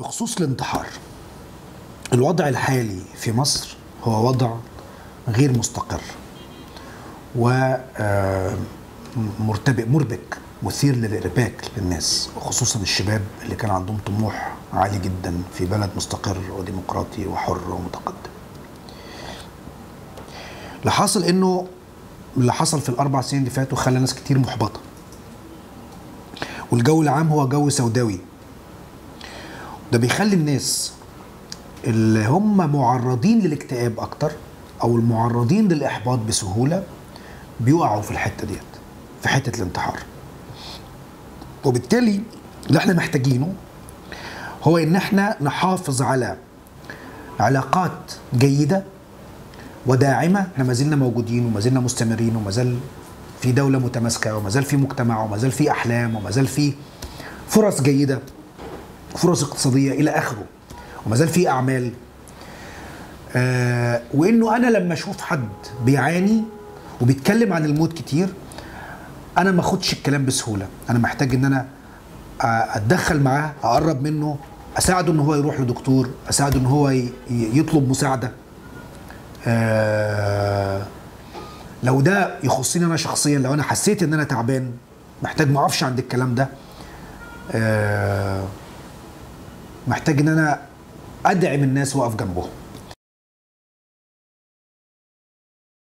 بخصوص الانتحار الوضع الحالي في مصر هو وضع غير مستقر و مرتبك مربك مثير للارباك للناس وخصوصا الشباب اللي كان عندهم طموح عالي جدا في بلد مستقر وديمقراطي وحر ومتقدم اللي حاصل انه اللي حصل في الاربع سنين اللي فاتوا خلى ناس كتير محبطه والجو العام هو جو سوداوي ده بيخلي الناس اللي هم معرضين للاكتئاب اكتر او المعرضين للاحباط بسهوله بيقعوا في الحته ديت في حته الانتحار وبالتالي اللي احنا محتاجينه هو ان احنا نحافظ على علاقات جيده وداعمه احنا ما زلنا موجودين وما زلنا مستمرين وما زال في دوله متماسكه وما زال في مجتمع وما زال في احلام وما زال في فرص جيده فرص اقتصاديه الى اخره وما زال في اعمال آه وانه انا لما اشوف حد بيعاني وبيتكلم عن الموت كتير انا ما اخدش الكلام بسهوله انا محتاج ان انا اتدخل معاه اقرب منه اساعده ان هو يروح لدكتور اساعده ان هو يطلب مساعده آه لو ده يخصني انا شخصيا لو انا حسيت ان انا تعبان محتاج ما اقفش عند الكلام ده آه محتاج ان انا ادعم الناس واقف جنبهم